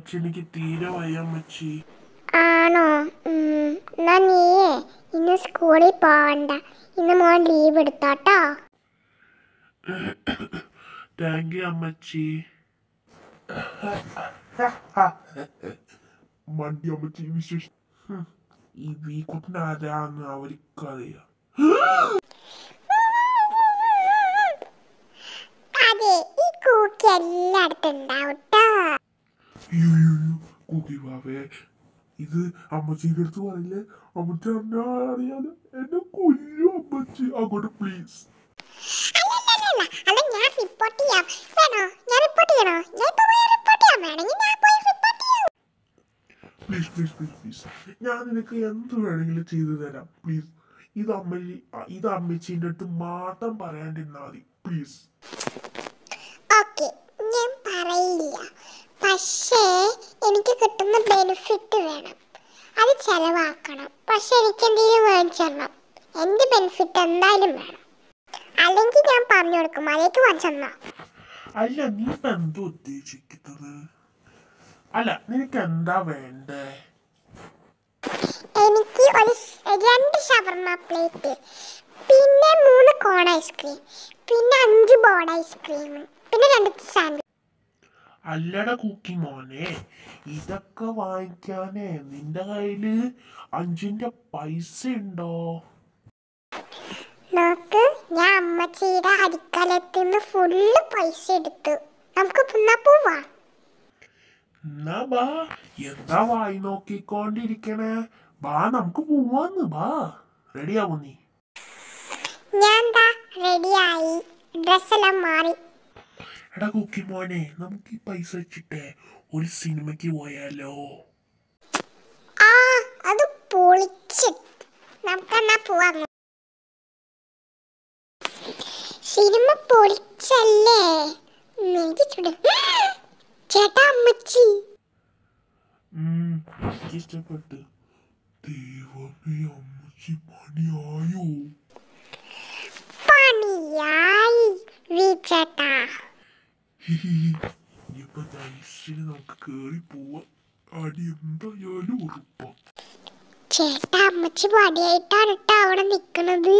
അമ്മച്ചി എനിക്ക് തീരെ വയ്യ അമ്മച്ചി ആണോ ഉം, എന്നാ നീയേ ഇന്ന് സ്കൂളിൽ പോവണ്ട ഇന്ന് മോൻ ലീവ് എടുത്തോട്ടോ താങ്ക് യു അമ്മച്ചി മണ്ടി അമ്മച്ചി വിശേഷ ഈ വീക്കുട്ടിന് ആരാന്ന് അവർക്കറിയാം അതെ ഈ കൂക്കി എല്ലായിടത്തും ഉണ്ടാവും ട്ടോ. കുക്കി ബാബേ ഇത് അമ്മച്ചിയുടെ അടുത്ത് പറയില്ലേ അമ്മച്ചി അറിഞ്ഞാ അറിയാലോ എന്നെ കൊല്ലും അമ്മച്ചി അങ്ങോട്ട് പ്ലീസ് അല്ലല്ലല്ല, അത് ഞാൻ റിപ്പോർട്ട് ചെയ്യാം വേണോ ഞാൻ റിപ്പോർട്ട് ചെയ്യണോ ഞാൻ ഇപ്പൊ പോയി റിപ്പോർട്ട് ചെയ്യാം വേണമെങ്കിൽ ഞാൻ പോയി റിപ്പോർട്ട് ചെയ്യാം പ്ലീസ് പ്ലീസ് പ്ലീസ് പ്ലീസ് ഞാൻ നിനക്ക് എന്ത് വേണമെങ്കിലും ചെയ്തു തരാം പ്ലീസ് ഇത് അമ്മച്ചി ഇത് അമ്മച്ചീൻ്റെ അടുത്ത് മാത്രം പറയാണ്ടിരുന്നാ മതി പ്ലീസ് ഓക്കെ ഞാൻ പറയില്ല പക്ഷേ എനിക്ക് കിട്ടുന്ന ബെനിഫിറ്റ് വേണം അത് ചെലവാക്കണം പക്ഷെ എനിക്ക് എന്തെങ്കിലും മേടിച്ചിടണം എൻ്റെ ബെനിഫിറ്റ് എന്തായാലും വേണം അല്ലെങ്കിൽ ഞാൻ പറഞ്ഞു കൊടുക്കും അതേക്ക് വാങ്ങിച്ചെന്നോ അല്ല നീ ഇപ്പൊ എന്താ ഉദ്ദേശിക്കുന്നത് അല്ല നിനക്ക് എന്താ വേണ്ടേ എനിക്ക് ഒരു സ്- രണ്ട് ഷവർമ പ്ലേറ്റ് പിന്നെ മൂന്ന് കോൺ ഐസ്ക്രീം പിന്നെ അഞ്ച് ബോർഡ് ഐസ്ക്രീം പിന്നെ രണ്ട് സാൻഡ്വിച്ച് അല്ലട കുക്കി മോനെ ഇതൊക്കെ വാങ്ങിക്കാനേ നിന്റെ കയ്യില് അഞ്ചിന്റെ പൈസ ഉണ്ടോ നോക്ക് ഞാൻ അമ്മച്ചിയുടെ അരിക്കലത്തിൽ നിന്ന് ഫുള്ള് പൈസ എടുത്തു നമുക്ക് പിന്നെ പോവാ എന്നാ ബാ എന്താ വായി നോക്കിക്കൊണ്ടിരിക്കണേ ബാ നമുക്ക് പോവാന്ന് ബാ റെഡിയാവോ നീ ഞാൻ എന്താ റെഡിയായി ഡ്രസ്സെല്ലാം മാറി എടാ കുക്കി മോനെ നമുക്ക് ഈ പൈസ വെച്ചിട്ട് ഒരു സിനിമയ്ക്ക് പോയാലോ ആ അത് പൊളിച്ച് നമുക്കെന്നാ പോവാം സിനിമ പൊളിച്ചല്ലേ ഉം, എനിക്ക് ചൂട് ചേട്ടാ അമ്മച്ചി ഉം, എനിക്ക് ഇഷ്ടപ്പെട്ട് ദൈവമേ അമ്മച്ചി പണിയായോ പണിയായി വി ചേട്ടാ ഇനിയിപ്പോ ധൈര്യത്തിന് നമുക്ക് കേറി പോവാം അടി എന്തായാലും ഉറപ്പാ ചേട്ടാ അമ്മച്ചി പടിയായിട്ടാണ് കേട്ടോ അവിടെ നിക്കണത്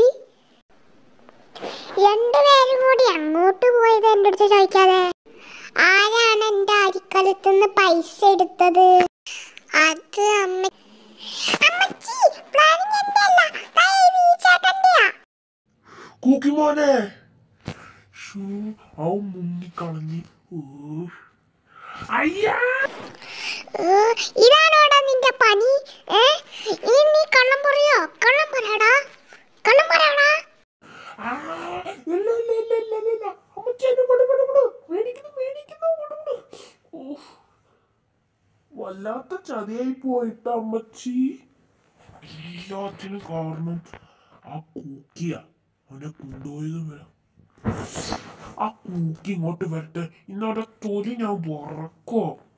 രണ്ടുപേരും കൂടി അങ്ങോട്ട് പോയത് എൻ്റെ അടുത്ത് ചോദിക്കാതെ ആരാണ് എൻ്റെ അരിക്കലത്ത് നിന്ന് പൈസ എടുത്തത് അത് അമ്മ അമ്മച്ചി പ്ലാനിങ് എൻ്റെ അല്ല ദാ ഈ വി ചേട്ടൻ്റെയാ കൂക്കി മോനെ ഷൂ അവൻ മുങ്ങിക്കളഞ്ഞ് ഓ അയ്യാ ഏ, ഇതാണോടാ നിന്റെ പണി ഏ ഇനി നീ കള്ളം പറയോ കള്ളം പറയടാ കള്ളം പറയടാ ആ, ഇല്ല, ഇല്ല, ഇല്ല, ഇല്ല, ഇല്ല, ഇല്ല. അമ്മച്ചി എന്നെ വിട്, വിട്, വിട്. മേടിക്കുന്നു, മേടിക്കുന്നു, വിട്, വിട്. ഓഫ്. വല്ലാത്ത ചതിയായി പോയിട്ട് അമ്മച്ചി എല്ലാത്തിനും കാരണം ആ കൂക്കിയ അവനെ കൊണ്ടുപോയത് വരാം ആ കൂക്കി ഇങ്ങോട്ട് വരട്ടെ ഇന്നവിടെ തൊലി ഞാൻ വറക്കോ